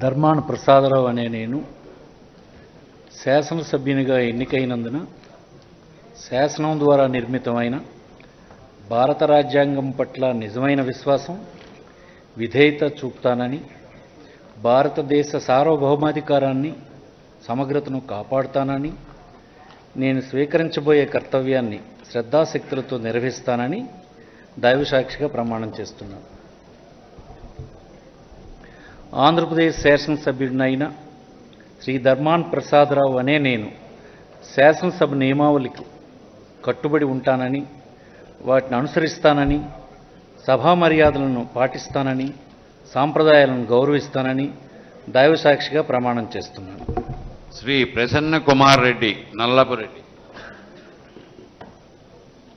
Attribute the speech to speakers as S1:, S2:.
S1: ధర్మాన ప్రసాదరావు అనే నేను శాసనసభ్యునిగా ఎన్నికైనందున శాసనం ద్వారా నిర్మితమైన భారత రాజ్యాంగం పట్ల నిజమైన విశ్వాసం విధేయత చూపుతానని భారతదేశ సార్వభౌమాధికారాన్ని సమగ్రతను కాపాడుతానని నేను స్వీకరించబోయే కర్తవ్యాన్ని శ్రద్ధాశక్తులతో నిర్వహిస్తానని దైవసాక్షిగా ప్రమాణం చేస్తున్నాను ఆంధ్రప్రదేశ్ శాసనసభ్యుడినైన శ్రీ ధర్మాన్ ప్రసాదరావు అనే నేను శాసనసభ నియమావళికి కట్టుబడి ఉంటానని వాటిని అనుసరిస్తానని సభా మర్యాదలను పాటిస్తానని సాంప్రదాయాలను గౌరవిస్తానని దైవసాక్షిగా ప్రమాణం చేస్తున్నాను
S2: శ్రీ ప్రసన్న కుమార్ రెడ్డి నల్లపురెడ్డి